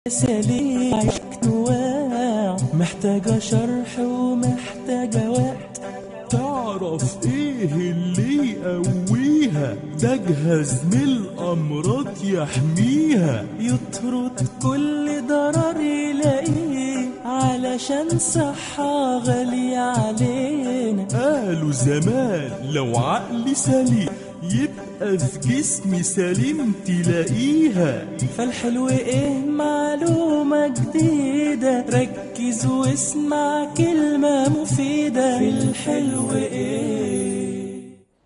سليم نواع محتاجة شرح ومحتاجة وقت تعرف ايه اللي يقويها ده جهاز من الامراض يحميها يطرد كل ضرر يلاقيه علشان صحة غالية علينا قالوا زمان لو عقلي سليم يبقى في جسمي سليم تلاقيها فالحلو ايه معلومة جديدة ركز واسمع كلمة مفيدة في الحلو ايه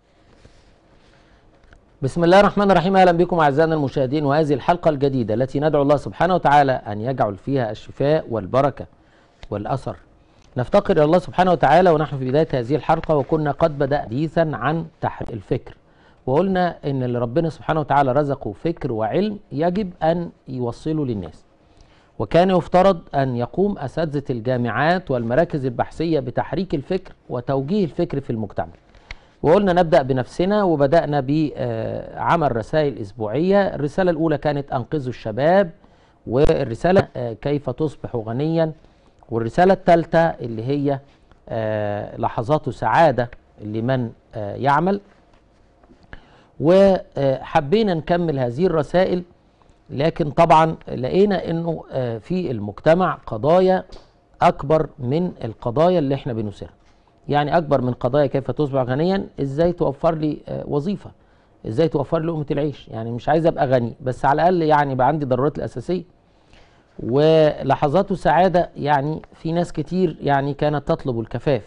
بسم الله الرحمن الرحيم اهلا بكم اعزائنا المشاهدين وهذه الحلقه الجديده التي ندعو الله سبحانه وتعالى ان يجعل فيها الشفاء والبركه والاثر. نفتقر الى الله سبحانه وتعالى ونحن في بدايه هذه الحلقه وكنا قد بدا حديثا عن تحرير الفكر. وقلنا ان اللي ربنا سبحانه وتعالى رزقه فكر وعلم يجب ان يوصله للناس. وكان يفترض ان يقوم اساتذه الجامعات والمراكز البحثيه بتحريك الفكر وتوجيه الفكر في المجتمع. وقلنا نبدأ بنفسنا وبدأنا بعمل رسائل أسبوعية الرسالة الأولى كانت أنقذوا الشباب والرسالة آه، كيف تصبح غنيا والرسالة الثالثة اللي هي آه، لحظات سعادة لمن آه، يعمل وحبينا نكمل هذه الرسائل لكن طبعا لقينا انه آه، في المجتمع قضايا اكبر من القضايا اللي احنا بنثيرها يعني اكبر من قضايا كيف تصبح غنيا ازاي توفر لي آه، وظيفه ازاي توفر لي لقمه العيش يعني مش عايز ابقى غني بس على الاقل يعني يبقى عندي ضرورات الاساسيه ولحظات سعاده يعني في ناس كتير يعني كانت تطلب الكفاف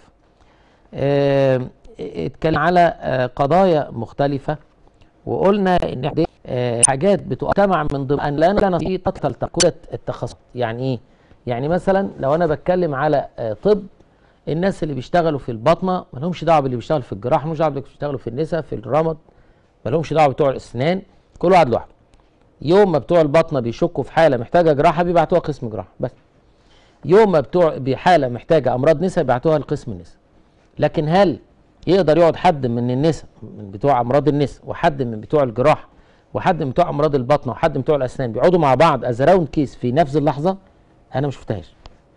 آه، اتكلم على آه، قضايا مختلفه وقلنا ان دي، آه، حاجات بتجتمع من ضمن ان لا لنا في تقتل تقويه التخصص يعني ايه يعني مثلا لو انا بتكلم على آه، طب الناس اللي بيشتغلوا في البطنه ما لهمش دعوه باللي بيشتغل في الجراحه مش دعوه باللي بيشتغلوا في النساء في الرمد ما لهمش دعوه بتوع الاسنان كل واحد لوحده يوم ما بتوع البطنه بيشكوا في حاله محتاجه جراحه بيبعتوها قسم جراحه بس يوم ما بتوع بحاله محتاجه امراض نساء بيبعتوها لقسم النساء لكن هل يقدر يقعد حد من النساء من بتوع امراض النساء وحد من بتوع الجراحه وحد من بتوع امراض البطنه وحد من بتوع الاسنان بيقعدوا مع بعض از راوند كيس في نفس اللحظه انا ما شفتهاش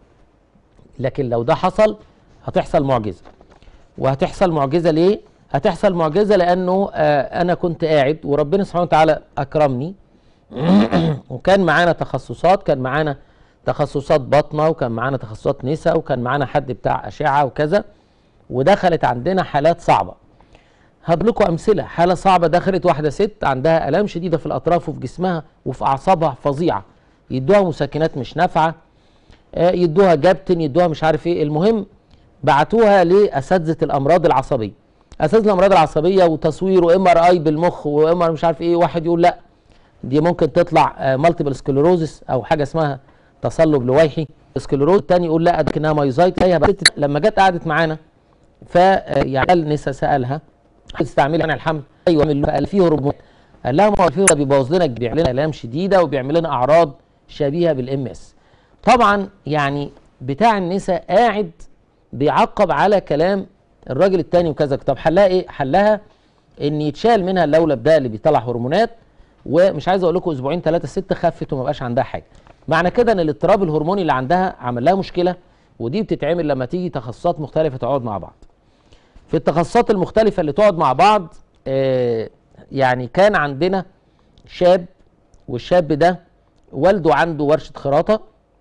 لكن لو ده حصل هتحصل معجزه وهتحصل معجزه ليه هتحصل معجزه لانه آه انا كنت قاعد وربنا سبحانه وتعالى اكرمني وكان معانا تخصصات كان معانا تخصصات بطنه وكان معانا تخصصات نساء وكان معانا حد بتاع اشعه وكذا ودخلت عندنا حالات صعبه هضرب لكم امثله حاله صعبه دخلت واحده ست عندها الام شديده في الاطراف وفي جسمها وفي اعصابها فظيعه يدوها مسكنات مش نافعه آه، يدوها جابتن يدوها مش عارف ايه المهم بعتوها لاساتذه الامراض العصبيه اساتذه الامراض العصبيه وتصوير وام ار اي بالمخ وام ار مش عارف ايه واحد يقول لا دي ممكن تطلع مالتيبل سكليروزس او حاجه اسمها تصلب لويحي سكليروز الثاني يقول لا ده كانها مايوزايت هي بقى لما جت قعدت معانا ف يعني النساء سالها تستعملها عن الحمل ايوه من قال فيه هرمون قال لها ما هو الفيه بيبوظ لنا بيعمل لنا الام شديده وبيعمل لنا اعراض شبيهه بالام اس طبعا يعني بتاع النساء قاعد بيعقب على كلام الراجل التاني وكذا طب حلها ايه حلها ان يتشال منها اللولب ده اللي بيطلع هرمونات ومش عايز اقول لكم اسبوعين ثلاثه ست خفت وما بقاش عندها حاجه معنى كده ان الاضطراب الهرموني اللي عندها عمل لها مشكله ودي بتتعمل لما تيجي تخصصات مختلفه تقعد مع بعض في التخصصات المختلفه اللي تقعد مع بعض آه يعني كان عندنا شاب والشاب ده والده عنده ورشه خراطه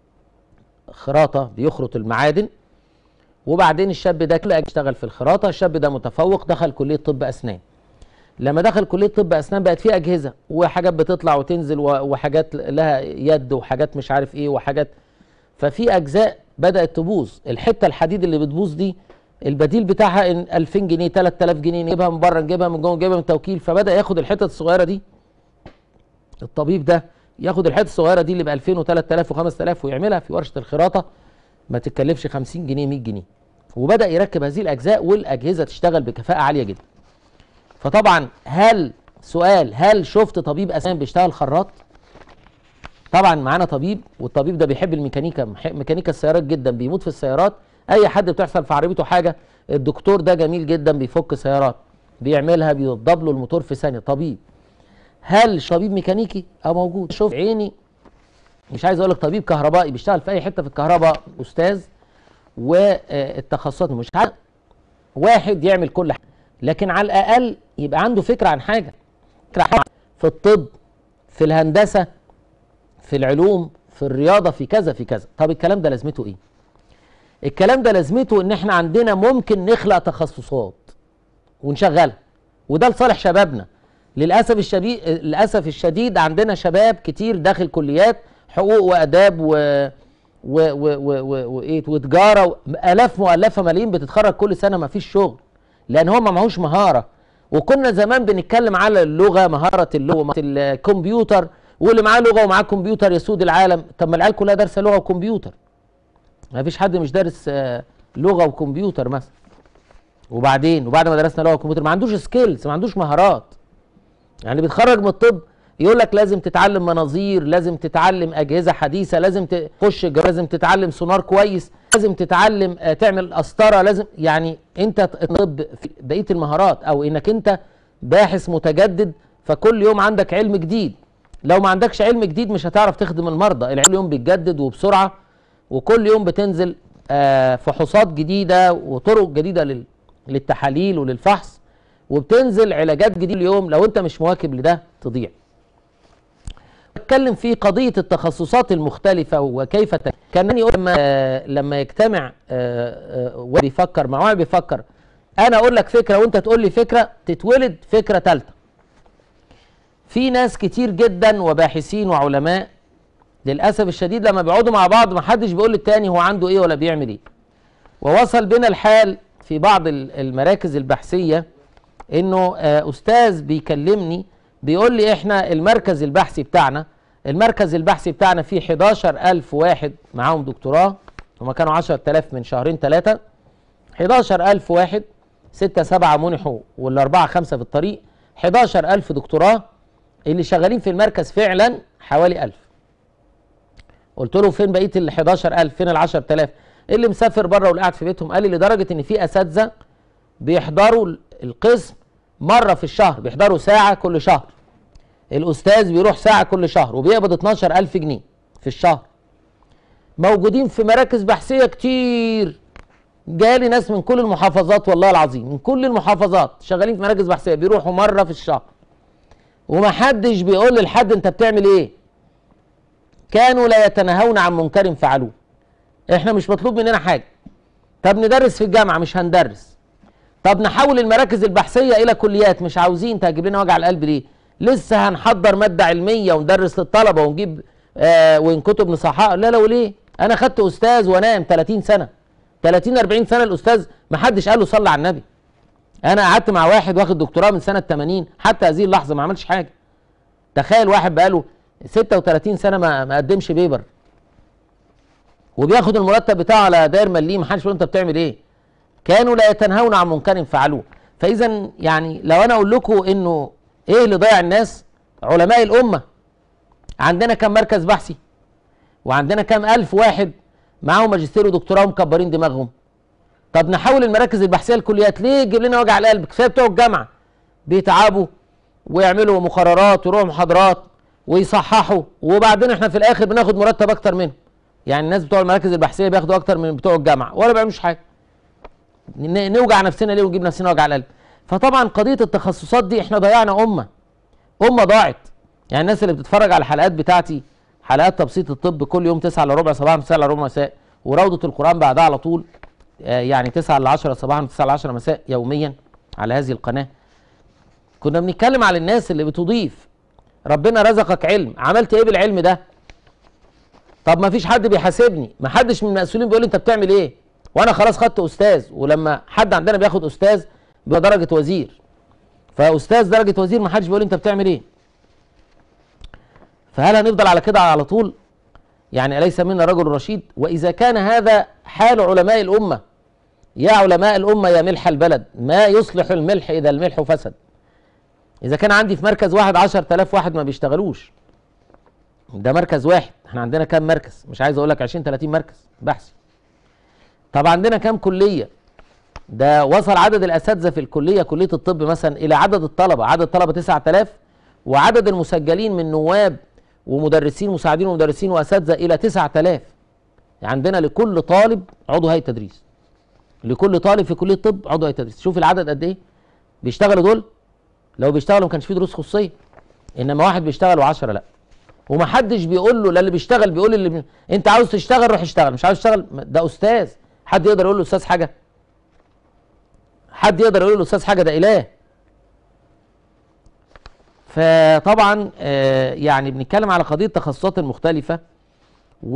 خراطه بيخرط المعادن وبعدين الشاب ده كله اشتغل في الخراطه الشاب ده متفوق دخل كليه طب اسنان لما دخل كليه طب اسنان بقت في اجهزه وحاجات بتطلع وتنزل و- وحاجات لها يد وحاجات مش عارف ايه وحاجات ففي اجزاء بدات تبوظ الحته الحديد اللي بتبوظ دي البديل بتاعها ان 2000 جنيه 3000 جنيه نجيبها من بره نجيبها من جوه نجيبها من توكيل فبدا ياخد الحتت الصغيره دي الطبيب ده ياخد الحته الصغيره دي اللي ب 2000 و3000 و5000 ويعملها في ورشه الخراطه ما تتكلفش 50 جنيه 100 جنيه وبدا يركب هذه الاجزاء والاجهزه تشتغل بكفاءه عاليه جدا فطبعا هل سؤال هل شفت طبيب اسنان بيشتغل خراط طبعا معانا طبيب والطبيب ده بيحب الميكانيكا مح- ميكانيكا السيارات جدا بيموت في السيارات اي حد بتحصل في عربيته حاجه الدكتور ده جميل جدا بيفك سيارات بيعملها بيوضب له الموتور في ثانيه طبيب هل طبيب ميكانيكي اه موجود شوف عيني مش عايز اقول لك طبيب كهربائي بيشتغل في اي حته في الكهرباء استاذ والتخصصات مش عارف واحد يعمل كل حاجه لكن على الاقل يبقى عنده فكره عن حاجه فكره عن- في الطب في الهندسه في العلوم في الرياضه في كذا في كذا طب الكلام ده لازمته ايه الكلام ده لازمته ان احنا عندنا ممكن نخلق تخصصات ونشغلها وده لصالح شبابنا للاسف الشديد للاسف الشديد عندنا شباب كتير داخل كليات حقوق واداب و و و و و وايه وتجاره و- الاف مؤلفه ملايين بتتخرج كل سنه ما فيش شغل لان هو ما معهوش مهاره وكنا زمان بنتكلم على اللغه مهاره اللغه مهارة الكمبيوتر واللي معاه لغه ومعاه كمبيوتر يسود العالم طب ما العيال كلها دارسه لغه وكمبيوتر ما فيش حد مش دارس آه، لغه وكمبيوتر مثلا وبعدين وبعد ما درسنا لغه وكمبيوتر ما عندوش سكيلز ما عندوش مهارات يعني بيتخرج من الطب يقول لك لازم تتعلم مناظير لازم تتعلم اجهزه حديثه لازم تخش جر- لازم تتعلم سونار كويس لازم تتعلم آه، تعمل قسطره لازم يعني انت الطب في بقيه المهارات او انك انت باحث متجدد فكل يوم عندك علم جديد لو ما عندكش علم جديد مش هتعرف تخدم المرضى العلم كل يوم بيتجدد وبسرعه وكل يوم بتنزل آه، فحوصات جديده وطرق جديده لل- للتحاليل وللفحص وبتنزل علاجات جديده اليوم لو انت مش مواكب لده تضيع بتكلم في قضيه التخصصات المختلفه وكيف ت... كان يقول لما آه، لما يجتمع آه، آه، واحد بيفكر مع واحد بيفكر انا اقول لك فكره وانت تقول لي فكره تتولد فكره ثالثه في ناس كتير جدا وباحثين وعلماء للاسف الشديد لما بيقعدوا مع بعض ما حدش بيقول للتاني هو عنده ايه ولا بيعمل ايه ووصل بنا الحال في بعض ال- المراكز البحثيه انه آه، استاذ بيكلمني بيقول لي احنا المركز البحثي بتاعنا المركز البحثي بتاعنا فيه 11000 واحد معاهم دكتوراه هما كانوا 10000 من شهرين ثلاثه 11000 واحد ستة سبعة منحوا والأربعة خمسة في الطريق 11000 دكتوراه اللي شغالين في المركز فعلا حوالي 1000 قلت له فين بقيه ال 11000 فين ال 10000 اللي مسافر بره واللي قاعد في بيتهم قال لي لدرجه ان في اساتذه بيحضروا ال- القسم مره في الشهر بيحضروا ساعه كل شهر الاستاذ بيروح ساعه كل شهر وبيقبض 12000 جنيه في الشهر موجودين في مراكز بحثيه كتير جالي ناس من كل المحافظات والله العظيم من كل المحافظات شغالين في مراكز بحثيه بيروحوا مره في الشهر ومحدش بيقول لحد انت بتعمل ايه كانوا لا يتناهون عن منكر فعلوه احنا مش مطلوب مننا حاجه طب ندرس في الجامعه مش هندرس طب نحول المراكز البحثيه الى كليات مش عاوزين تجيب لنا وجع القلب ليه لسه هنحضر ماده علميه وندرس للطلبه ونجيب آه وان كتب نصحها لا لا وليه انا خدت استاذ وانام 30 سنه 30 40 سنه الاستاذ ما حدش قال له صلي على النبي انا قعدت مع واحد واخد دكتوراه من سنه 80 حتى هذه اللحظه ما عملش حاجه تخيل واحد بقاله 36 سنه ما ما قدمش بيبر وبياخد المرتب بتاعه على داير مليه ما حدش يقول انت بتعمل ايه كانوا لا يتنهون عن منكر فعلوه فاذا يعني لو انا اقول لكم انه ايه اللي ضيع الناس علماء الامه عندنا كم مركز بحثي وعندنا كم الف واحد معاهم ماجستير ودكتوراه ومكبرين دماغهم طب نحول المراكز البحثيه للكليات ليه يجيب لنا وجع القلب كفايه بتوع الجامعه بيتعبوا ويعملوا مقررات ويروحوا محاضرات ويصححوا وبعدين احنا في الاخر بناخد مرتب اكتر منهم يعني الناس بتوع المراكز البحثيه بياخدوا اكتر من بتوع الجامعه ولا بيعملوش حاجه ن- نوجع نفسنا ليه ونجيب نفسنا وجع القلب فطبعا قضيه التخصصات دي احنا ضيعنا امه امه ضاعت يعني الناس اللي بتتفرج على الحلقات بتاعتي حلقات تبسيط الطب كل يوم 9 الا ربع صباحا 9 الا ربع مساء وروضه القران بعدها على طول آه، يعني 9 الا 10 صباحا 9 الا 10 مساء يوميا على هذه القناه كنا بنتكلم على الناس اللي بتضيف ربنا رزقك علم عملت ايه بالعلم ده طب ما فيش حد بيحاسبني ما حدش من المسؤولين بيقول لي انت بتعمل ايه وانا خلاص خدت استاذ ولما حد عندنا بياخد استاذ بدرجه وزير فاستاذ درجه وزير ما حدش بيقول لي انت بتعمل ايه فهل هنفضل على كده على طول يعني اليس منا رجل رشيد واذا كان هذا حال علماء الامه يا علماء الامه يا ملح البلد ما يصلح الملح اذا الملح فسد اذا كان عندي في مركز واحد عشر تلاف واحد ما بيشتغلوش ده مركز واحد احنا عندنا كام مركز مش عايز اقول لك 20 30 مركز بحثي طب عندنا كام كليه ده وصل عدد الاساتذه في الكليه كليه الطب مثلا الى عدد الطلبه عدد الطلبه 9000 وعدد المسجلين من نواب ومدرسين مساعدين ومدرسين واساتذه الى 9000 عندنا لكل طالب عضو هيئه تدريس لكل طالب في كليه طب عضو هيئه تدريس شوف العدد قد ايه بيشتغلوا دول لو بيشتغلوا ما كانش في دروس خصوصيه انما واحد بيشتغل و10 لا ومحدش بيقول له لا اللي بيشتغل بيقول اللي بي... انت عاوز تشتغل روح اشتغل مش عاوز تشتغل ده استاذ حد يقدر يقول له استاذ حاجه حد يقدر يقول له استاذ حاجه ده اله فطبعا آه، يعني بنتكلم على قضيه التخصصات المختلفه و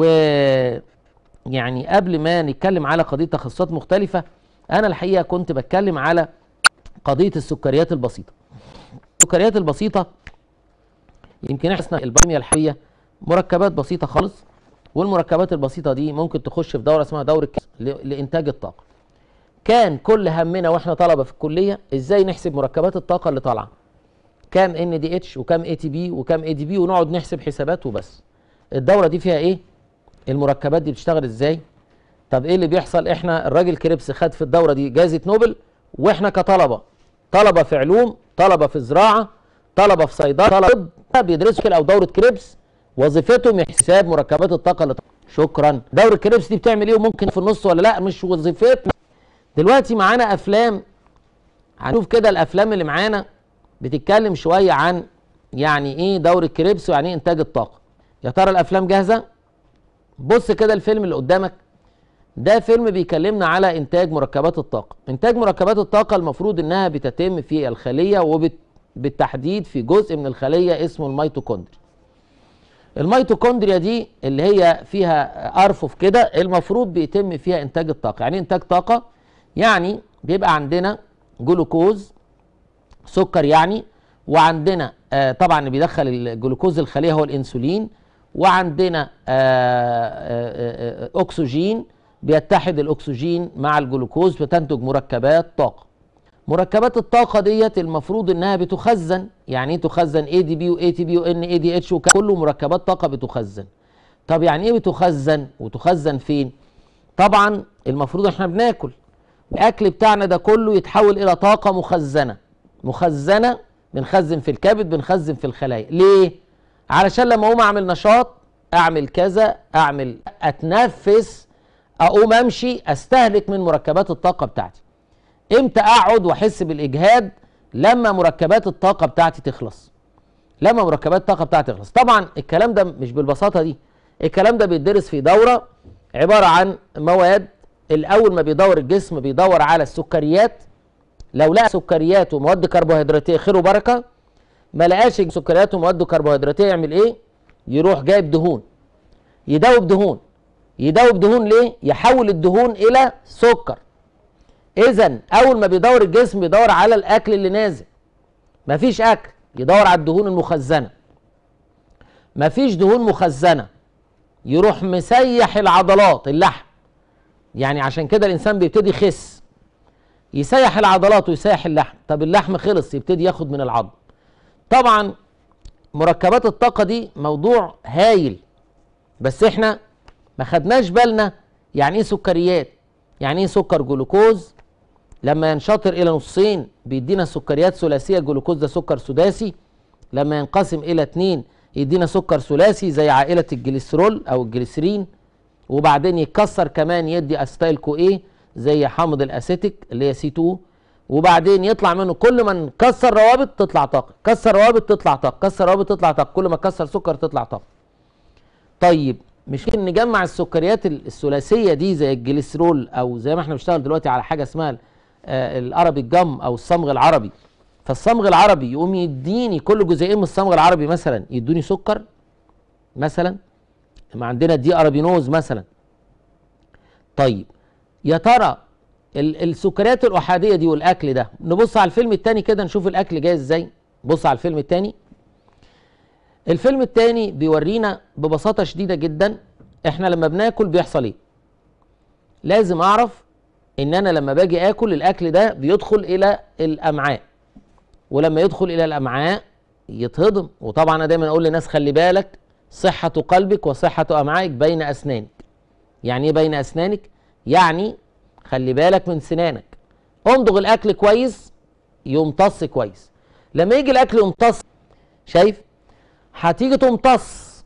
يعني قبل ما نتكلم على قضيه تخصصات مختلفه انا الحقيقه كنت بتكلم على قضيه السكريات البسيطه السكريات البسيطه يمكن احنا الباميه الحيه مركبات بسيطه خالص والمركبات البسيطه دي ممكن تخش في دوره اسمها دوره كيس ل- لانتاج الطاقه كان كل همنا واحنا طلبه في الكليه ازاي نحسب مركبات الطاقه اللي طالعه كام ان دي اتش وكام اي تي بي وكام اي دي بي ونقعد نحسب حسابات وبس الدوره دي فيها ايه المركبات دي بتشتغل ازاي طب ايه اللي بيحصل احنا الراجل كريبس خد في الدوره دي جائزه نوبل واحنا كطلبه طلبه في علوم طلبه في زراعه طلبه في صيدله طلبه طب بيدرسوا كده او دوره كريبس وظيفتهم حساب مركبات الطاقه اللي شكرا دوره كريبس دي بتعمل ايه وممكن في النص ولا لا مش وظيفتنا دلوقتي معانا افلام هنشوف كده الافلام اللي معانا بتتكلم شويه عن يعني ايه دوره كريبس ويعني ايه انتاج الطاقه يا ترى الافلام جاهزه بص كده الفيلم اللي قدامك ده فيلم بيكلمنا على انتاج مركبات الطاقه انتاج مركبات الطاقه المفروض انها بتتم في الخليه وبالتحديد في جزء من الخليه اسمه الميتوكوندريا الميتوكوندريا دي اللي هي فيها ارفف كده المفروض بيتم فيها انتاج الطاقه يعني إيه انتاج طاقه يعني بيبقى عندنا جلوكوز سكر يعني وعندنا آه طبعا اللي بيدخل الجلوكوز الخليه هو الانسولين وعندنا آه آه آه اكسجين بيتحد الاكسجين مع الجلوكوز فتنتج مركبات طاقه مركبات الطاقه ديت المفروض انها بتخزن يعني ايه تخزن اي دي بي واي تي بي وان اي دي اتش كله مركبات طاقه بتخزن طب يعني ايه بتخزن وتخزن فين طبعا المفروض احنا بناكل الاكل بتاعنا ده كله يتحول الى طاقه مخزنه مخزنه بنخزن في الكبد بنخزن في الخلايا ليه علشان لما اقوم اعمل نشاط اعمل كذا اعمل اتنفس اقوم امشي استهلك من مركبات الطاقه بتاعتي امتى اقعد واحس بالاجهاد لما مركبات الطاقه بتاعتي تخلص لما مركبات الطاقه بتاعتي تخلص طبعا الكلام ده مش بالبساطه دي الكلام ده بيدرس في دوره عباره عن مواد الاول ما بيدور الجسم بيدور على السكريات لو لقى سكريات ومواد كربوهيدراتيه خير وبركه ما لقاش سكريات ومواد كربوهيدراتيه يعمل ايه يروح جايب دهون يدوب دهون يدوب دهون ليه يحول الدهون الى سكر اذا اول ما بيدور الجسم بيدور على الاكل اللي نازل مفيش اكل يدور على الدهون المخزنه مفيش دهون مخزنه يروح مسيح العضلات اللحم يعني عشان كده الانسان بيبتدي يخس يسيح العضلات ويسيح اللحم طب اللحم خلص يبتدي ياخد من العظم طبعا مركبات الطاقه دي موضوع هايل بس احنا ما خدناش بالنا يعني ايه سكريات يعني ايه سكر جلوكوز لما ينشطر الى نصين بيدينا سكريات ثلاثيه الجلوكوز ده سكر سداسي لما ينقسم الى اتنين يدينا سكر ثلاثي زي عائله الجليسرول او الجليسرين وبعدين يتكسر كمان يدي استايل كو ايه زي حامض الاسيتيك اللي هي سي 2 وبعدين يطلع منه كل ما نكسر روابط تطلع طاقه كسر روابط تطلع طاقه كسر روابط تطلع طاقه كل ما كسر سكر تطلع طاقه طيب مش ممكن نجمع السكريات الثلاثيه دي زي الجليسرول او زي ما احنا بنشتغل دلوقتي على حاجه اسمها آه العربي الجم او الصمغ العربي فالصمغ العربي يقوم يديني كل جزئين من الصمغ العربي مثلا يدوني سكر مثلا ما عندنا دي ارابينوز مثلا طيب يا ترى السكريات الاحاديه دي والاكل ده نبص على الفيلم الثاني كده نشوف الاكل جاي ازاي بص على الفيلم الثاني الفيلم الثاني بيورينا ببساطه شديده جدا احنا لما بناكل بيحصل ايه لازم اعرف ان انا لما باجي اكل الاكل ده بيدخل الى الامعاء ولما يدخل الى الامعاء يتهضم وطبعا انا دايما اقول للناس خلي بالك صحه قلبك وصحه امعائك بين اسنانك يعني ايه بين اسنانك يعني خلي بالك من سنانك امضغ الاكل كويس يمتص كويس لما يجي الاكل يمتص شايف هتيجي تمتص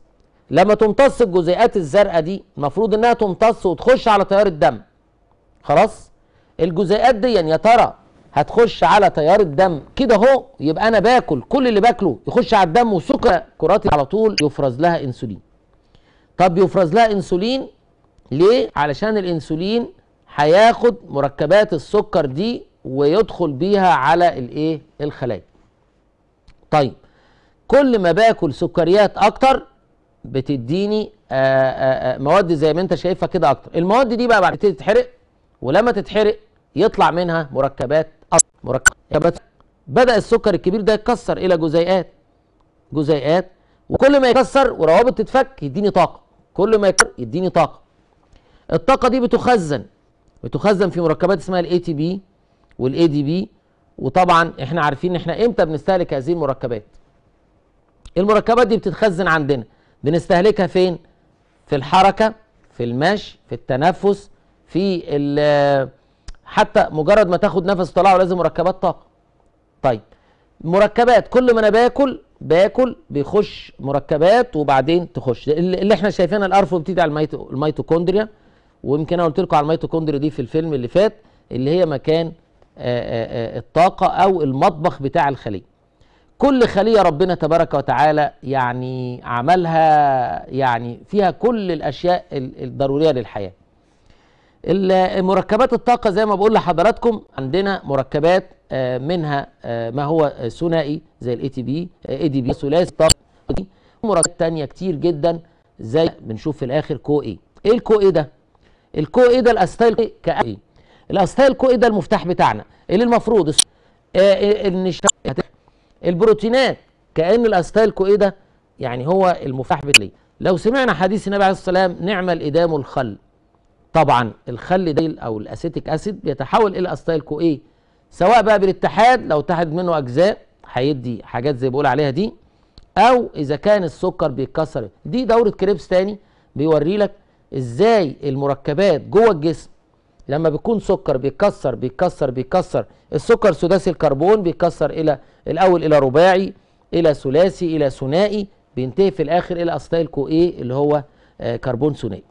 لما تمتص الجزيئات الزرقاء دي المفروض انها تمتص وتخش على تيار الدم خلاص الجزيئات دي يا ترى هتخش على تيار الدم كده اهو يبقى انا باكل كل اللي باكله يخش على الدم وسكر كرات على طول يفرز لها انسولين طب يفرز لها انسولين ليه علشان الانسولين هياخد مركبات السكر دي ويدخل بيها على الايه الخلايا طيب كل ما باكل سكريات اكتر بتديني آآ آآ مواد زي ما انت شايفها كده اكتر المواد دي بقى بعد كده تتحرق ولما تتحرق يطلع منها مركبات أكتر. مركبات بدا السكر الكبير ده يتكسر الى جزيئات جزيئات وكل ما يكسر وروابط تتفك يديني طاقه كل ما يكسر يديني طاقه الطاقه دي بتخزن بتخزن في مركبات اسمها الاي تي بي والاي دي بي وطبعا احنا عارفين احنا امتى بنستهلك هذه المركبات المركبات دي بتتخزن عندنا بنستهلكها فين في الحركه في المشي في التنفس في حتى مجرد ما تاخد نفس طلعه لازم مركبات طاقه طيب مركبات كل ما انا باكل باكل بيخش مركبات وبعدين تخش اللي احنا شايفينها الارفو بتيجي على الميتو الميتوكوندريا ويمكن انا قلت لكم على الميتوكوندريا دي في الفيلم اللي فات اللي هي مكان آآ آآ الطاقه او المطبخ بتاع الخليه كل خليه ربنا تبارك وتعالى يعني عملها يعني فيها كل الاشياء الضروريه للحياه مركبات الطاقة زي ما بقول لحضراتكم عندنا مركبات منها ما هو ثنائي زي الاي تي بي اي دي بي ثلاثي طاقة مركبات تانية كتير جدا زي بنشوف في الاخر كو اي ايه الكو اي ده الكو اي ده الاستايل كاي الاستايل كو اي ده المفتاح بتاعنا اللي المفروض البروتينات كان الاستايل كو اي ده يعني هو المفتاح بتاعي لو سمعنا حديث النبي عليه الصلاه والسلام نعم الادام الخل طبعا الخل ده او الاسيتيك اسيد بيتحول الى استايل كو ايه سواء بقى بالاتحاد لو اتحد منه اجزاء هيدي حاجات زي بقول عليها دي او اذا كان السكر بيتكسر دي دوره كريبس تاني بيوري لك ازاي المركبات جوه الجسم لما بيكون سكر بيتكسر بيتكسر بيتكسر السكر سداسي الكربون بيتكسر الى الاول الى رباعي الى ثلاثي الى ثنائي بينتهي في الاخر الى استايل كو ايه اللي هو آه كربون ثنائي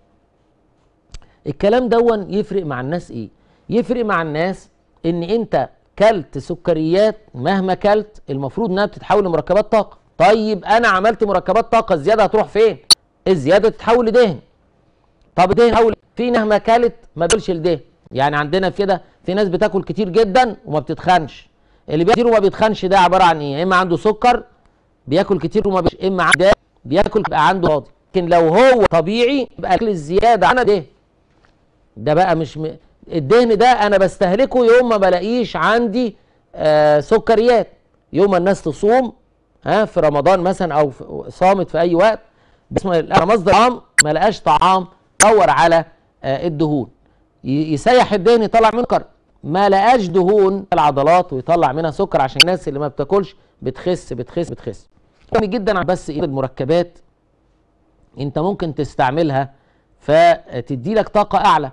الكلام دون يفرق مع الناس ايه يفرق مع الناس ان انت كلت سكريات مهما كلت المفروض انها بتتحول لمركبات طاقه طيب انا عملت مركبات طاقه الزياده هتروح فين الزياده تتحول لدهن طب دهن تحول في مهما كلت ما بيقولش لدهن يعني عندنا كده في ناس بتاكل كتير جدا وما بتتخنش اللي بياكل وما بيتخنش ده عباره عن ايه اما عنده سكر بياكل كتير وما بيش اما عنده بياكل يبقى عنده فاضي لكن لو هو طبيعي يبقى الاكل الزياده عن دهن ده بقى مش م... الدهن ده انا بستهلكه يوم ما بلاقيش عندي آه سكريات يوم ما الناس تصوم ها في رمضان مثلا او في صامت في اي وقت باسم مصدر طعام ما لقاش طعام دور على آه الدهون يسيح الدهن يطلع منه سكر ما لقاش دهون العضلات ويطلع منها سكر عشان الناس اللي ما بتاكلش بتخس بتخس بتخس جدا بس ايه المركبات انت ممكن تستعملها فتدي لك طاقه اعلى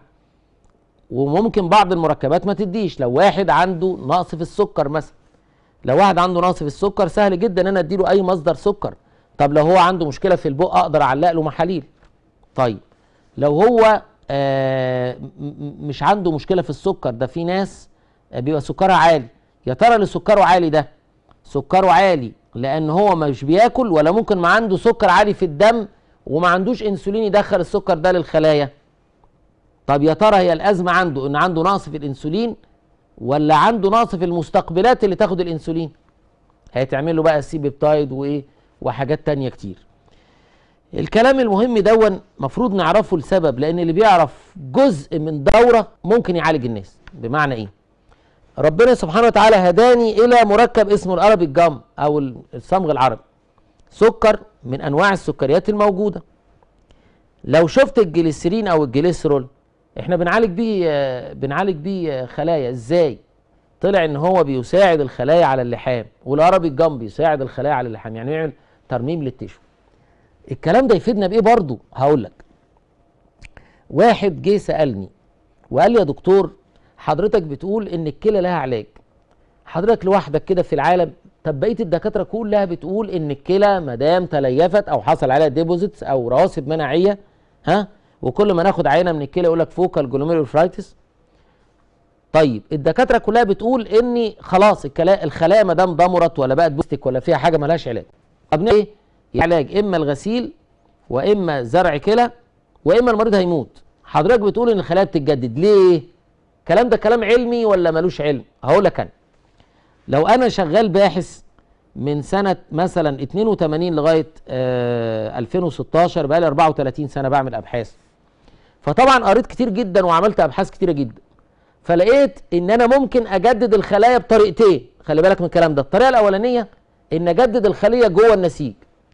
وممكن بعض المركبات ما تديش لو واحد عنده نقص في السكر مثلا لو واحد عنده نقص في السكر سهل جدا ان انا اديله اي مصدر سكر طب لو هو عنده مشكله في البق اقدر اعلق له محاليل طيب لو هو آه مش عنده مشكله في السكر ده في ناس آه بيبقى سكرها عالي يا ترى اللي سكره عالي ده سكره عالي لان هو مش بياكل ولا ممكن ما عنده سكر عالي في الدم وما عندوش انسولين يدخل السكر ده للخلايا طب يا ترى هي الازمه عنده ان عنده نقص في الانسولين ولا عنده نقص في المستقبلات اللي تاخد الانسولين هيتعمل له بقى سي بيبتايد وايه وحاجات تانية كتير الكلام المهم دون مفروض نعرفه لسبب لان اللي بيعرف جزء من دوره ممكن يعالج الناس بمعنى ايه ربنا سبحانه وتعالى هداني الى مركب اسمه الارابي الجام او الصمغ العربي سكر من انواع السكريات الموجوده لو شفت الجليسرين او الجليسرول احنا بنعالج بيه بنعالج بيه خلايا ازاي طلع ان هو بيساعد الخلايا على اللحام والعربي الجنب بيساعد الخلايا على اللحام يعني يعمل ترميم للتشو الكلام ده يفيدنا بايه برضو هقول لك واحد جه سالني وقال لي يا دكتور حضرتك بتقول ان الكلى لها علاج حضرتك لوحدك كده في العالم طب بقيه الدكاتره كلها بتقول ان الكلى ما دام تليفت او حصل عليها ديبوزيتس او رواسب مناعيه ها وكل ما ناخد عينه من الكلى يقول لك فوكال جلوميرولفرايتس طيب الدكاتره كلها بتقول ان خلاص الكلا- الخلايا ما دام ضمرت ولا بقت بوستك ولا فيها حاجه ملهاش علاج طب نعمل ايه علاج اما الغسيل واما زرع كلى واما المريض هيموت حضرتك بتقول ان الخلايا بتتجدد ليه الكلام ده كلام علمي ولا ملوش علم هقول لك انا لو انا شغال باحث من سنه مثلا 82 لغايه آه 2016 بقى لي 34 سنه بعمل ابحاث فطبعا قريت كتير جدا وعملت ابحاث كتيره جدا فلقيت ان انا ممكن اجدد الخلايا بطريقتين خلي بالك من الكلام ده الطريقه الاولانيه ان اجدد الخليه جوه النسيج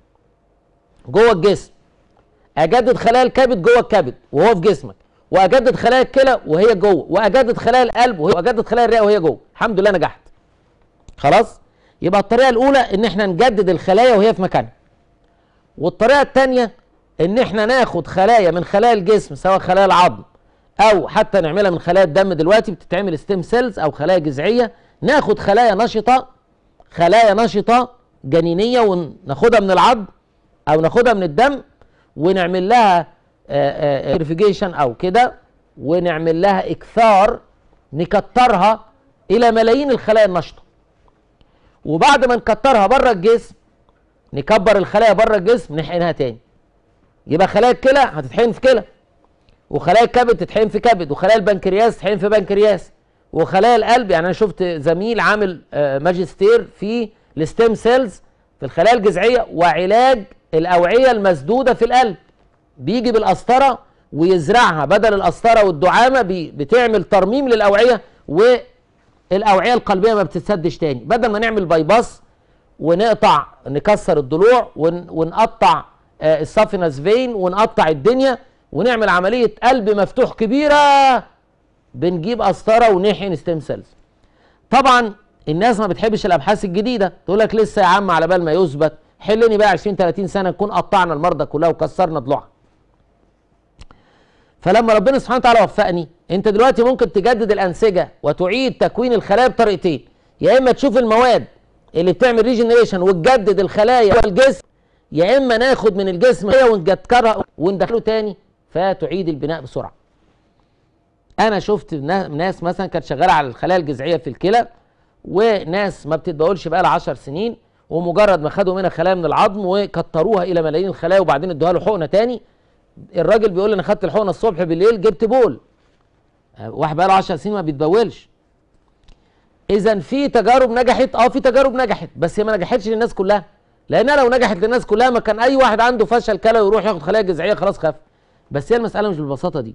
جوه الجسم اجدد خلايا الكبد جوه الكبد وهو في جسمك واجدد خلايا الكلى وهي جوه واجدد خلايا القلب وهي واجدد خلايا الرئه وهي جوه الحمد لله نجحت خلاص يبقى الطريقه الاولى ان احنا نجدد الخلايا وهي في مكانها والطريقه الثانيه ان احنا ناخد خلايا من خلايا الجسم سواء خلايا العظم او حتى نعملها من خلايا الدم دلوقتي بتتعمل ستيم سيلز او خلايا جذعيه ناخد خلايا نشطه خلايا نشطه جنينيه وناخدها من العظم او ناخدها من الدم ونعمل لها بيرفيجيشن او كده ونعمل لها اكثار نكترها الى ملايين الخلايا النشطه وبعد ما نكترها بره الجسم نكبر الخلايا بره الجسم نحقنها تاني يبقى خلايا الكلى هتتحقن في كلى وخلايا الكبد تتحقن في كبد وخلايا البنكرياس تتحقن في بنكرياس وخلايا القلب يعني انا شفت زميل عامل آه، ماجستير في الستيم سيلز في الخلايا الجذعيه وعلاج الاوعيه المسدوده في القلب بيجي بالقسطره ويزرعها بدل القسطره والدعامه بي- بتعمل ترميم للاوعيه والاوعيه القلبيه ما بتتسدش تاني بدل ما نعمل باي باس ونقطع نكسر الضلوع ون ونقطع آه، السافينس فين ونقطع الدنيا ونعمل عمليه قلب مفتوح كبيره بنجيب قسطره ونحقن ستيم سيلز طبعا الناس ما بتحبش الابحاث الجديده تقول لك لسه يا عم على بال ما يثبت حلني بقى 20 30 سنه نكون قطعنا المرضى كلها وكسرنا ضلوعها فلما ربنا سبحانه وتعالى وفقني انت دلوقتي ممكن تجدد الانسجه وتعيد تكوين الخلايا بطريقتين يا اما تشوف المواد اللي بتعمل ريجنريشن وتجدد الخلايا جوه الجسم يا اما ناخد من الجسم هي ونجكرها وندخله تاني فتعيد البناء بسرعه انا شفت نا- ناس مثلا كانت شغاله على الخلايا الجذعيه في الكلى وناس ما بتتبولش بقى لها 10 سنين ومجرد ما خدوا منها خلايا من العظم وكتروها الى ملايين الخلايا وبعدين ادوها له حقنه تاني الراجل بيقول لي انا خدت الحقنه الصبح بالليل جبت بول آه، واحد بقى له 10 سنين ما بيتبولش اذا في تجارب نجحت اه في تجارب نجحت بس هي ما نجحتش للناس كلها لانها لو نجحت للناس كلها ما كان اي واحد عنده فشل كلى ويروح ياخد خلايا جذعيه خلاص خف بس هي المساله مش بالبساطه دي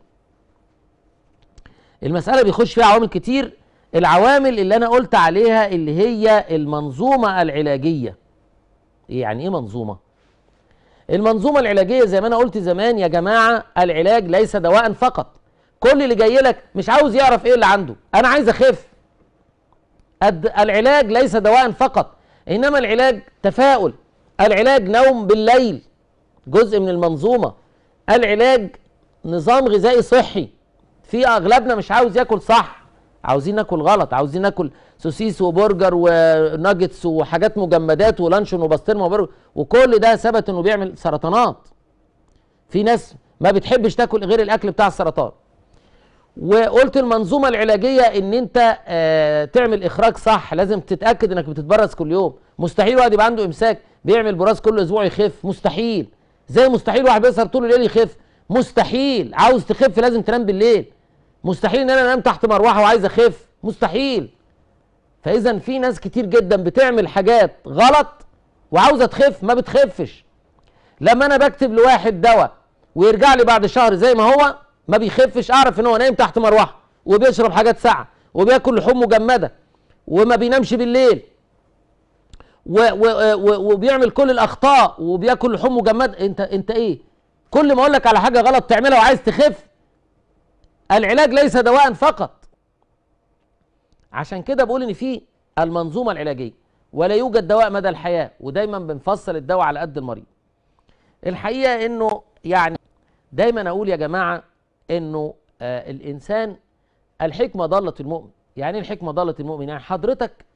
المساله بيخش فيها عوامل كتير العوامل اللي انا قلت عليها اللي هي المنظومه العلاجيه يعني ايه منظومه المنظومه العلاجيه زي ما انا قلت زمان يا جماعه العلاج ليس دواء فقط كل اللي جاي لك مش عاوز يعرف ايه اللي عنده انا عايز اخف الد- العلاج ليس دواء فقط انما العلاج تفاؤل العلاج نوم بالليل جزء من المنظومه العلاج نظام غذائي صحي في اغلبنا مش عاوز ياكل صح عاوزين ناكل غلط عاوزين ناكل سوسيس وبرجر وناجتس وحاجات مجمدات ولانشون وبسطرمه وبرجر وكل ده ثبت انه بيعمل سرطانات في ناس ما بتحبش تاكل غير الاكل بتاع السرطان وقلت المنظومه العلاجيه ان انت آه تعمل اخراج صح لازم تتاكد انك بتتبرز كل يوم مستحيل واحد يبقى عنده امساك بيعمل براز كل اسبوع يخف مستحيل زي مستحيل واحد بيسهر طول الليل يخف مستحيل عاوز تخف لازم تنام بالليل مستحيل ان انا انام تحت مروحه وعايز اخف مستحيل فاذا في ناس كتير جدا بتعمل حاجات غلط وعاوزه تخف ما بتخفش لما انا بكتب لواحد دواء ويرجع لي بعد شهر زي ما هو ما بيخفش اعرف ان هو نايم تحت مروحه وبيشرب حاجات ساقعه وبياكل لحوم مجمده وما بينامش بالليل و و و وبيعمل كل الاخطاء وبياكل لحوم مجمده انت انت ايه كل ما اقول لك على حاجه غلط تعملها وعايز تخف العلاج ليس دواء فقط عشان كده بقول ان في المنظومه العلاجيه ولا يوجد دواء مدى الحياه ودايما بنفصل الدواء على قد المريض الحقيقه انه يعني دايما اقول يا جماعه انه آه الانسان الحكمه ضاله المؤمن يعني ايه الحكمه ضاله المؤمن يعني حضرتك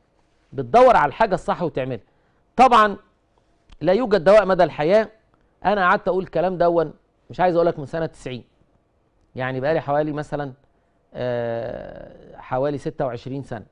بتدور على الحاجه الصح وتعملها طبعا لا يوجد دواء مدى الحياه انا قعدت اقول الكلام دون مش عايز اقول لك من سنه 90 يعني بقالي حوالي مثلا آه، حوالي 26 سنه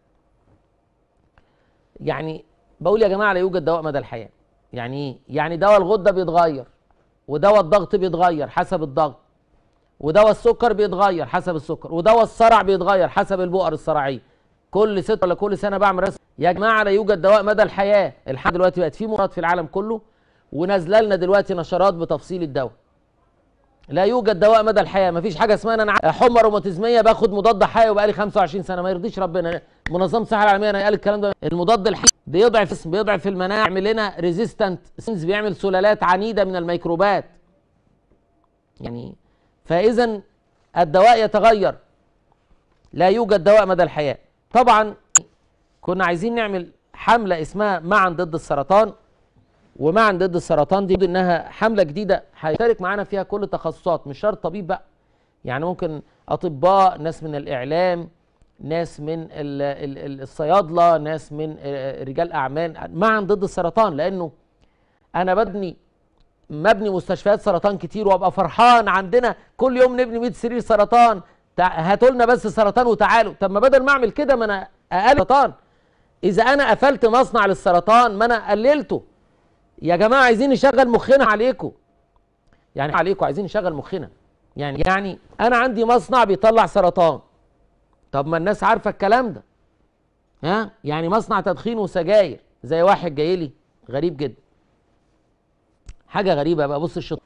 يعني بقول يا جماعه لا يوجد دواء مدى الحياه يعني ايه يعني دواء الغده بيتغير ودواء الضغط بيتغير حسب الضغط ودواء السكر بيتغير حسب السكر ودواء الصرع بيتغير حسب البؤر الصرعيه كل ست ولا كل سنه بعمل رسم يا جماعه لا يوجد دواء مدى الحياه الحد دلوقتي بقت في مرض في العالم كله ونازله لنا دلوقتي نشرات بتفصيل الدواء لا يوجد دواء مدى الحياه مفيش حاجه اسمها انا ع- حمى روماتيزميه باخد مضاد حيوي بقالي 25 سنه ما يرضيش ربنا منظمه الصحه العالميه انا قال الكلام ده المضاد الحيوي بيضعف الجسم بيضعف المناعه يعمل لنا ريزيستنت سينز بيعمل سلالات عنيده من الميكروبات يعني فاذا الدواء يتغير لا يوجد دواء مدى الحياه طبعا كنا عايزين نعمل حمله اسمها معا ضد السرطان ومعا ضد السرطان دي انها حمله جديده هيشارك معانا فيها كل التخصصات مش شرط طبيب بقى يعني ممكن اطباء ناس من الاعلام ناس من ال- ال- ال- الصيادله ناس من آه، رجال اعمال معا ضد السرطان لانه انا ببني مبني مستشفيات سرطان كتير وابقى فرحان عندنا كل يوم نبني 100 سرير سرطان تع- هاتوا لنا بس سرطان وتعالوا طب ما بدل ما اعمل كده ما انا اقل سرطان اذا انا قفلت مصنع للسرطان ما انا قللته يا جماعه عايزين نشغل مخنا عليكم يعني عليكم عايزين نشغل مخنا يعني يعني انا عندي مصنع بيطلع سرطان طب ما الناس عارفه الكلام ده ها يعني مصنع تدخين وسجاير زي واحد جاي لي غريب جدا حاجه غريبه بقى بص الشط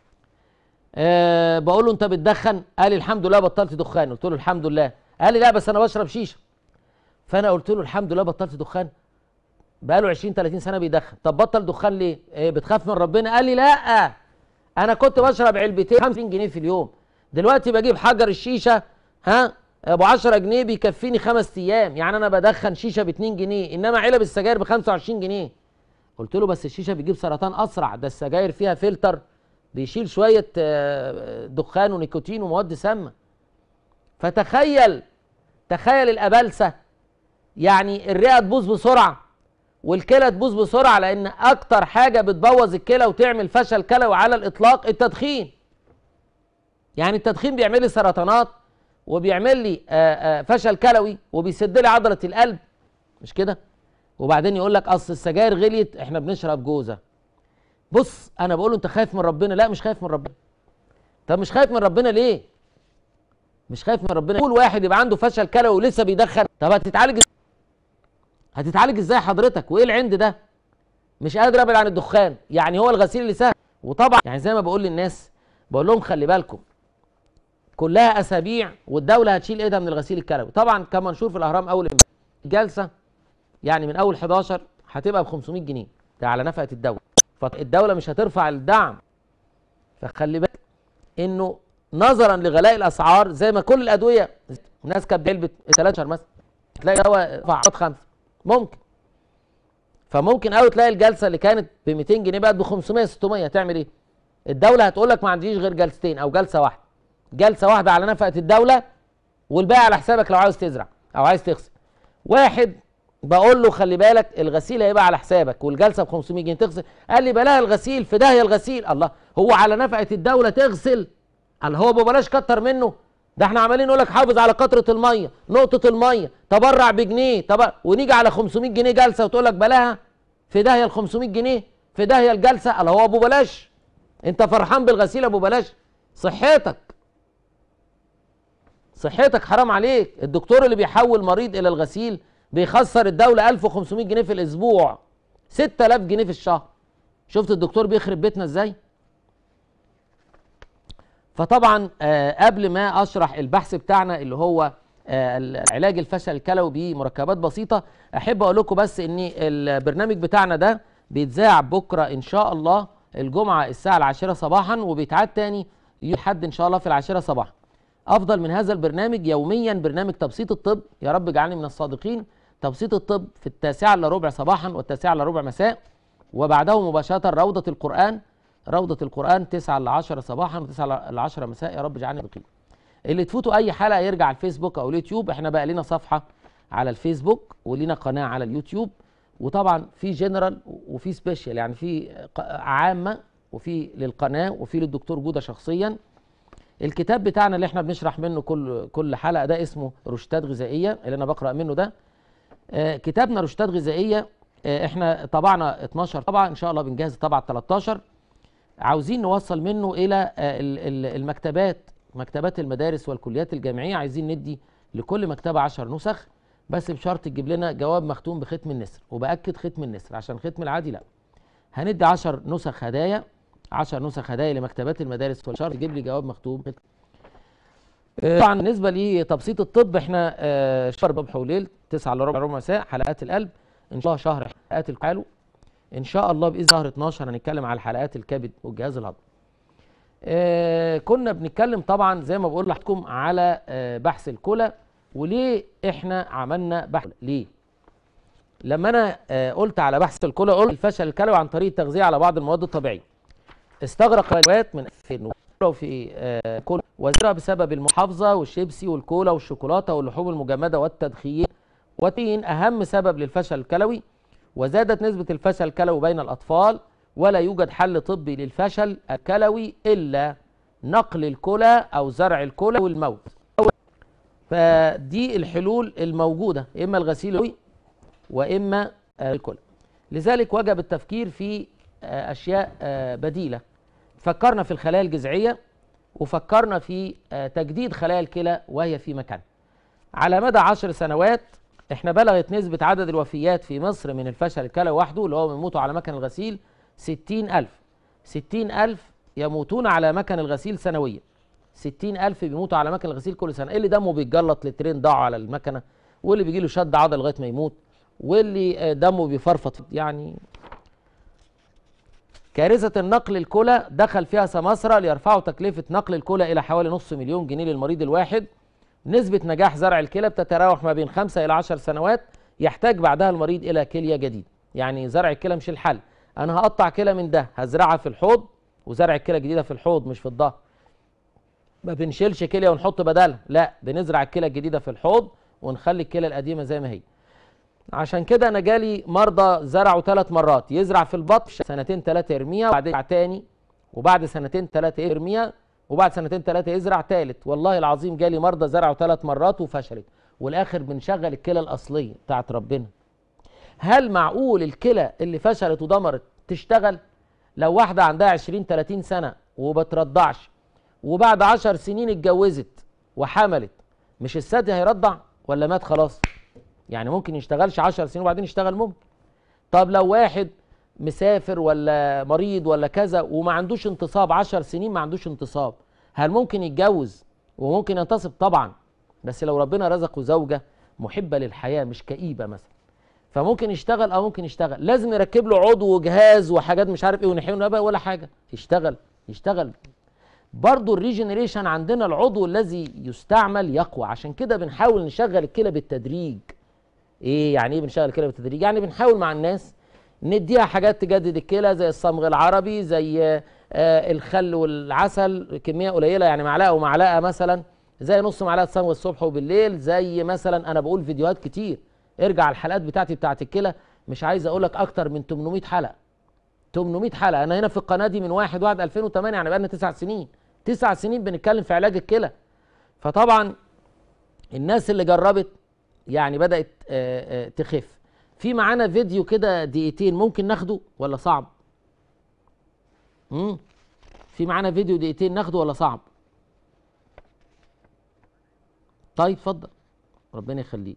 أه بقول له انت بتدخن قال لي الحمد لله بطلت دخان قلت له الحمد لله قال لي لا بس انا بشرب شيشه فانا قلت له الحمد لله بطلت دخان بقاله 20 30 سنه بيدخن طب بطل دخان ليه إيه بتخاف من ربنا قال لي لا انا كنت بشرب علبتين 50 جنيه في اليوم دلوقتي بجيب حجر الشيشه ها ابو 10 جنيه بيكفيني خمس ايام يعني انا بدخن شيشه ب 2 جنيه انما علب السجاير ب 25 جنيه قلت له بس الشيشه بتجيب سرطان اسرع ده السجاير فيها فلتر بيشيل شويه آه، دخان ونيكوتين ومواد سامه فتخيل تخيل الابلسه يعني الرئه تبوظ بسرعه والكلى تبوظ بسرعه لان اكتر حاجه بتبوظ الكلى وتعمل فشل كلوي على الاطلاق التدخين يعني التدخين بيعمل لي سرطانات وبيعمل لي آه، آه، فشل كلوي وبيسد لي عضله القلب مش كده وبعدين يقول لك اصل السجاير غليت احنا بنشرب جوزه بص انا بقول له انت خايف من ربنا لا مش خايف من ربنا طب مش خايف من ربنا ليه مش خايف من ربنا كل واحد يبقى عنده فشل كلوي ولسه بيدخن طب هتتعالج إز- هتتعالج ازاي حضرتك وايه العند ده مش قادر ابعد عن الدخان يعني هو الغسيل اللي سهل وطبعا يعني زي ما بقول للناس بقول لهم خلي بالكم كلها اسابيع والدوله هتشيل ايدها من الغسيل الكلوي طبعا كما نشوف في الاهرام اول امبارح جلسه يعني من اول 11 هتبقى ب 500 جنيه ده على نفقه الدوله فالدوله مش هترفع الدعم فخلي بالك انه نظرا لغلاء الاسعار زي ما كل الادويه الناس كانت علبه 13 مثلا تلاقي دواء رفع خمسه ممكن فممكن قوي تلاقي الجلسه اللي كانت ب 200 جنيه بقت ب 500 600 هتعمل ايه؟ الدوله هتقول لك ما عنديش غير جلستين او جلسه واحده جلسه واحده على نفقه الدوله والباقي على حسابك لو عاوز تزرع او عايز تغسل واحد بقول له خلي بالك الغسيل هيبقى على حسابك والجلسه ب 500 جنيه تغسل قال لي بلاها الغسيل في داهيه الغسيل الله هو على نفقه الدوله تغسل قال هو ببلاش كتر منه ده احنا عمالين نقول لك حافظ على قطره الميه نقطه الميه تبرع بجنيه طب ونيجي على 500 جنيه جلسه وتقول لك بلاها في داهيه ال 500 جنيه في داهيه الجلسه قال هو ابو بلاش انت فرحان بالغسيل ابو بلاش صحتك صحتك حرام عليك الدكتور اللي بيحول مريض الى الغسيل بيخسر الدوله 1500 جنيه في الاسبوع 6000 جنيه في الشهر شفت الدكتور بيخرب بيتنا ازاي فطبعا آه قبل ما اشرح البحث بتاعنا اللي هو آه علاج الفشل الكلوي بمركبات بسيطه احب اقول لكم بس ان البرنامج بتاعنا ده بيتذاع بكره ان شاء الله الجمعه الساعه العاشره صباحا وبيتعاد تاني يوم الحد ان شاء الله في العاشره صباحا افضل من هذا البرنامج يوميا برنامج تبسيط الطب يا رب اجعلني من الصادقين تبسيط الطب في التاسعه الا ربع صباحا والتاسعه الا ربع مساء وبعده مباشره روضه القران روضه القران 9 ل 10 صباحا و9 ل 10 مساء يا رب اجعلني صادقين اللي تفوتوا اي حلقه يرجع على الفيسبوك او اليوتيوب احنا بقى لنا صفحه على الفيسبوك ولينا قناه على اليوتيوب وطبعا في جنرال وفي سبيشال يعني في ق- عامه وفي للقناه وفي للدكتور جوده شخصيا الكتاب بتاعنا اللي احنا بنشرح منه كل كل حلقه ده اسمه روشتات غذائيه اللي انا بقرا منه ده آه، كتابنا روشتات غذائيه آه، احنا طبعنا 12 طبعا ان شاء الله بنجهز طبعا 13 عاوزين نوصل منه الى آه، ال- ال- المكتبات مكتبات المدارس والكليات الجامعيه عايزين ندي لكل مكتبه 10 نسخ بس بشرط تجيب لنا جواب مختوم بختم النسر وباكد ختم النسر عشان ختم العادي لا هندي 10 نسخ هدايا 10 نسخ هدايا لمكتبات المدارس والشرط تجيب لي جواب مختوم ختم آه، طبعا بالنسبه لتبسيط الطب احنا آه، شهر ربح وليل 9 الا ربع ربع مساء حلقات القلب ان شاء الله شهر حلقات القلب ان شاء الله باذن شهر 12 هنتكلم على حلقات الكبد والجهاز الهضمي آه كنا بنتكلم طبعا زي ما بقول لحضراتكم على آه بحث الكلى وليه احنا عملنا بحث ليه لما انا آه قلت على بحث الكلى قلت الفشل الكلوي عن طريق التغذيه على بعض المواد الطبيعيه استغرق الوقت من 2000 في آه كل وزيرها بسبب المحافظه والشيبسي والكولا والشوكولاته واللحوم المجمده والتدخين وتين اهم سبب للفشل الكلوي وزادت نسبه الفشل الكلوي بين الاطفال ولا يوجد حل طبي للفشل الكلوي الا نقل الكلى او زرع الكلى والموت فدي الحلول الموجوده اما الغسيل الكلوي واما آه، الكلى لذلك وجب التفكير في آه، اشياء آه، بديله فكرنا في الخلايا الجذعيه وفكرنا في آه، تجديد خلايا الكلى وهي في مكانها على مدى عشر سنوات احنا بلغت نسبة عدد الوفيات في مصر من الفشل الكلوي وحده اللي هو بيموتوا على مكن الغسيل ستين ألف ستين ألف يموتون على مكن الغسيل سنويا ستين ألف بيموتوا على مكن الغسيل كل سنة اللي دمه بيتجلط لترين ضاعوا على المكنة واللي بيجيله شد عضل لغاية ما يموت واللي آه، دمه بيفرفط يعني كارثة النقل الكلى دخل فيها سماسرة ليرفعوا تكلفة نقل الكلى إلى حوالي نص مليون جنيه للمريض الواحد نسبة نجاح زرع الكلى بتتراوح ما بين 5 إلى 10 سنوات يحتاج بعدها المريض إلى كلية جديدة يعني زرع الكلى مش الحل أنا هقطع كلى من ده هزرعها في الحوض وزرع الكلى الجديدة في الحوض مش في الظهر ما بنشيلش كلية ونحط بدلها لا بنزرع الكلى الجديدة في الحوض ونخلي الكلى القديمة زي ما هي عشان كده انا جالي مرضى زرعوا ثلاث مرات يزرع في البطن سنتين ثلاثه يرميها وبعدين يزرع تاني وبعد سنتين ثلاثه يرميها وبعد سنتين ثلاثه يزرع ثالث والله العظيم جالي مرضى زرعوا ثلاث مرات وفشلت والاخر بنشغل الكلى الاصليه بتاعت ربنا هل معقول الكلى اللي فشلت ودمرت تشتغل لو واحده عندها 20 30 سنه وبترضعش وبعد 10 سنين اتجوزت وحملت مش الثدي هيرضع ولا مات خلاص يعني ممكن يشتغلش 10 سنين وبعدين يشتغل ممكن طب لو واحد مسافر ولا مريض ولا كذا وما عندوش انتصاب 10 سنين ما عندوش انتصاب هل ممكن يتجوز وممكن ينتصب طبعا بس لو ربنا رزقه زوجة محبة للحياة مش كئيبة مثلا فممكن يشتغل او ممكن يشتغل لازم يركب له عضو وجهاز وحاجات مش عارف ايه ونحيه ولا حاجة يشتغل يشتغل برضو الريجنريشن عندنا العضو الذي يستعمل يقوى عشان كده بنحاول نشغل الكلى بالتدريج ايه يعني ايه بنشغل الكلى بالتدريج يعني بنحاول مع الناس نديها حاجات تجدد الكلى زي الصمغ العربي زي آه الخل والعسل كميه قليله يعني معلقه ومعلقه مثلا زي نص معلقه صمغ الصبح وبالليل زي مثلا انا بقول فيديوهات كتير ارجع الحلقات بتاعتي بتاعت الكلى مش عايز اقول لك اكتر من 800 حلقه 800 حلقه انا هنا في القناه دي من 1 1 2008 يعني بقالنا 9 سنين 9 سنين بنتكلم في علاج الكلى فطبعا الناس اللي جربت يعني بدات آه، آه، تخف في معانا فيديو كده دقيقتين ممكن ناخده ولا صعب امم في معانا فيديو دقيقتين ناخده ولا صعب طيب اتفضل ربنا يخليك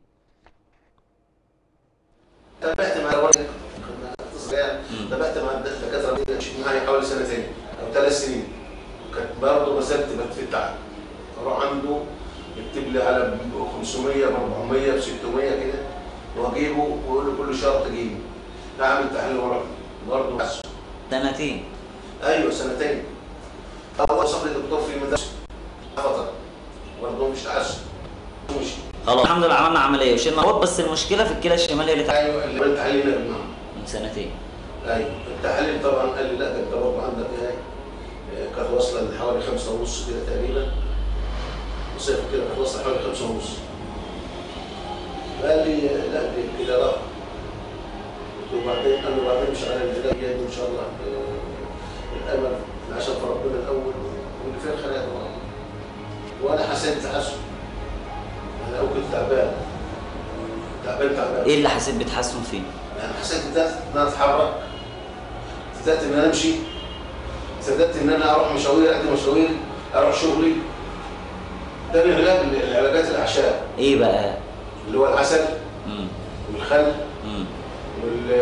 تابعت مع والدك تابعت مع الدكاتره مشيت معايا حوالي سنتين او ثلاث سنين كانت برضه مسألتي بتفتح اروح عنده يكتب لي على ب 500 ب 400 ب 600 كده واجيبه واقول له كل شهر تجيبه اعمل تحليل ورقي برضه حسه سنتين ايوه سنتين اول وصف لي دكتور في مدرسه خطر برضه مش عسل مش خلاص الحمد لله عملنا عمليه وشلنا عوض بس المشكله في الكلى الشماليه اللي تحت ايوه اللي عملت تحليل نقل من سنتين ايوه التحاليل طبعا قال لي لا ده انت برضه عندك ايه آه، كانت واصله لحوالي خمسة ونص كده تقريبا وصفر كده كانت واصله حوالي خمسة ونص قال لي آه، لا دي كده لا وبعدين انا وبعدين مش على البدايه ان شاء الله آه، الامل العشاء في ربنا الاول واللي فيه الخير طبعا وانا حسيت تحسن انا أول كنت تعبان تعبان تعبان ايه اللي حسيت بتحسن فيه؟ يعني حسيت بدأت ان انا اتحرك بدأت ان انا امشي صدقت ان انا اروح مشاوير قد مشاويري اروح شغلي ده العلاج العلاجات الاعشاب ايه بقى؟ اللي هو العسل مم. والخل مم. وال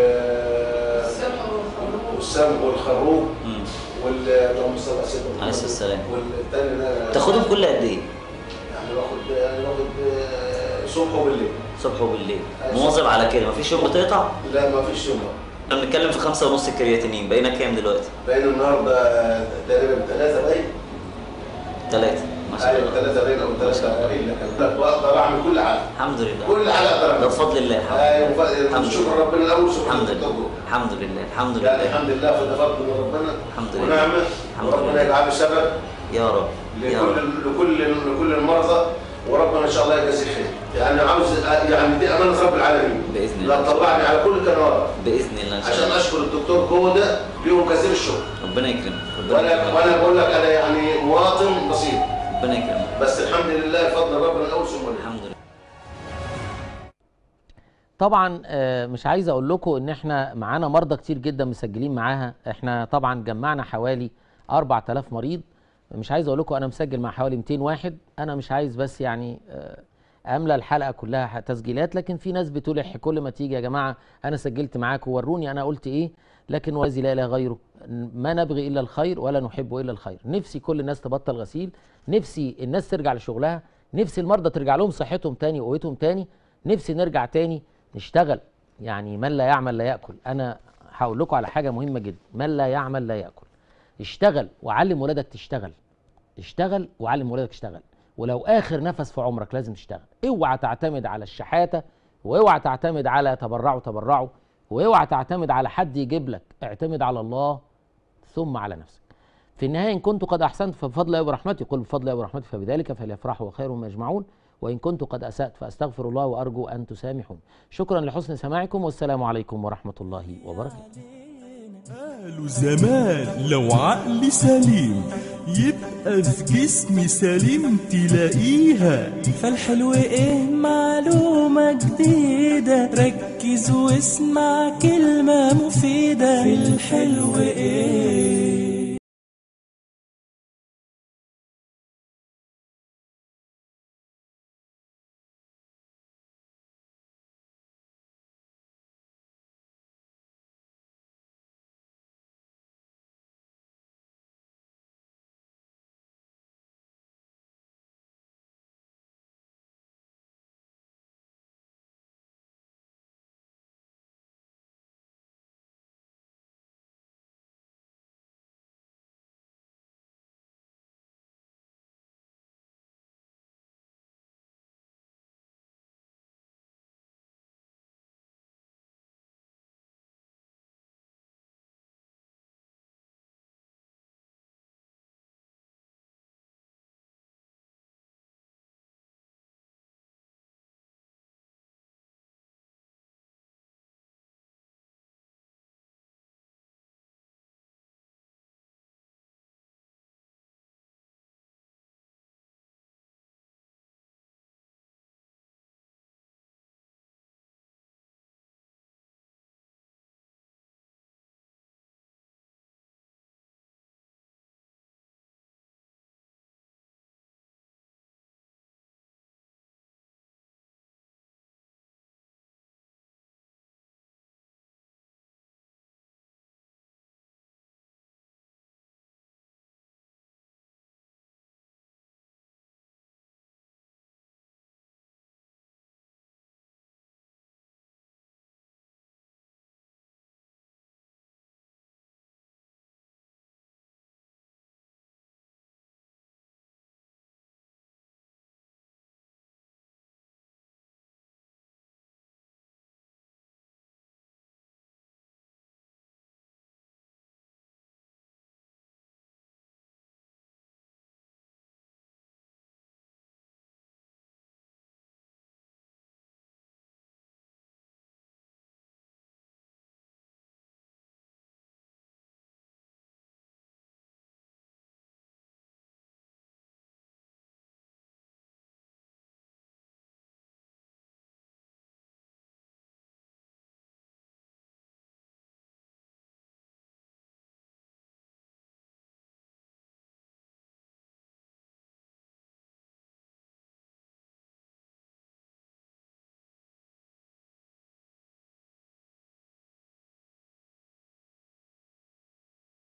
والسم والخروب مم. وال اللهم صل على سيدنا محمد. عليه الصلاة والسلام. والتاني ده تاخدهم كل قد ايه؟ يعني باخد يعني باخد آه، صبح وبالليل صبح وبالليل مواظب على كده مفيش يوم بتقطع؟ لا ما فيش يوم احنا بنتكلم في خمسة ونص الكرياتينين بقينا كام دلوقتي؟ بقينا النهارده تقريبا ثلاثه باين ثلاثة ما شاء ايوه الله ثلاثه باين او ثلاثه الا كان واقدر اعمل كل حاجه الحمد لله كل حاجه اقدر ده اعملها بفضل الله الحمد ايوه لله ف- الحمد شكر لله ربنا الاول شكر الحمد لله لله الحمد لله الحمد يعني لله الحمد لله فده فضل من ربنا الحمد لله. ونعمه الحمد وربنا لله. يجعله سبب يا رب يا لكل رب لكل لكل المرضى وربنا ان شاء الله يجازيه خير يعني عاوز يعني دي امانه رب العالمين بإذن الله. لا طلعني على كل قنوات باذن الله ان شاء عشان الله اشكر الدكتور جوده ليهم كثير الشكر ربنا يكرمك ربنا وانا يكرمك وانا بقول لك انا يعني مواطن بسيط ربنا يكرمك بس الحمد لله فضل ربنا الاول ثم الحمد الحمد لله طبعا آه، مش عايز اقول لكم ان احنا معانا مرضى كتير جدا مسجلين معاها احنا طبعا جمعنا حوالي 4000 مريض مش عايز اقول لكم انا مسجل مع حوالي 200 واحد انا مش عايز بس يعني آه، املى الحلقه كلها ح- تسجيلات لكن في ناس بتلح كل ما تيجي يا جماعه انا سجلت معاكم وروني انا قلت ايه لكن والذي لا اله غيره ما نبغي الا الخير ولا نحب الا الخير نفسي كل الناس تبطل غسيل نفسي الناس ترجع لشغلها نفسي المرضى ترجع لهم صحتهم تاني وقوتهم تاني نفسي نرجع تاني نشتغل يعني من لا يعمل لا ياكل انا هقول لكم على حاجه مهمه جدا من لا يعمل لا ياكل اشتغل وعلم ولادك تشتغل اشتغل وعلم ولادك تشتغل ولو اخر نفس في عمرك لازم تشتغل اوعى تعتمد على الشحاته واوعى تعتمد على تبرعوا تبرعوا واوعى تعتمد على حد يجيب لك اعتمد على الله ثم على نفسك في النهايه ان كنت قد احسنت فبفضل الله وبرحمته قل بفضل الله وبرحمته فبذلك فليفرحوا وخير مما يجمعون وان كنت قد اسات فاستغفر الله وارجو ان تسامحون شكرا لحسن سماعكم والسلام عليكم ورحمه الله وبركاته قالوا زمان لو عقلي سليم يبقى في جسمي سليم تلاقيها فالحلو ايه معلومة جديدة ركز واسمع كلمة مفيدة في الحلو ايه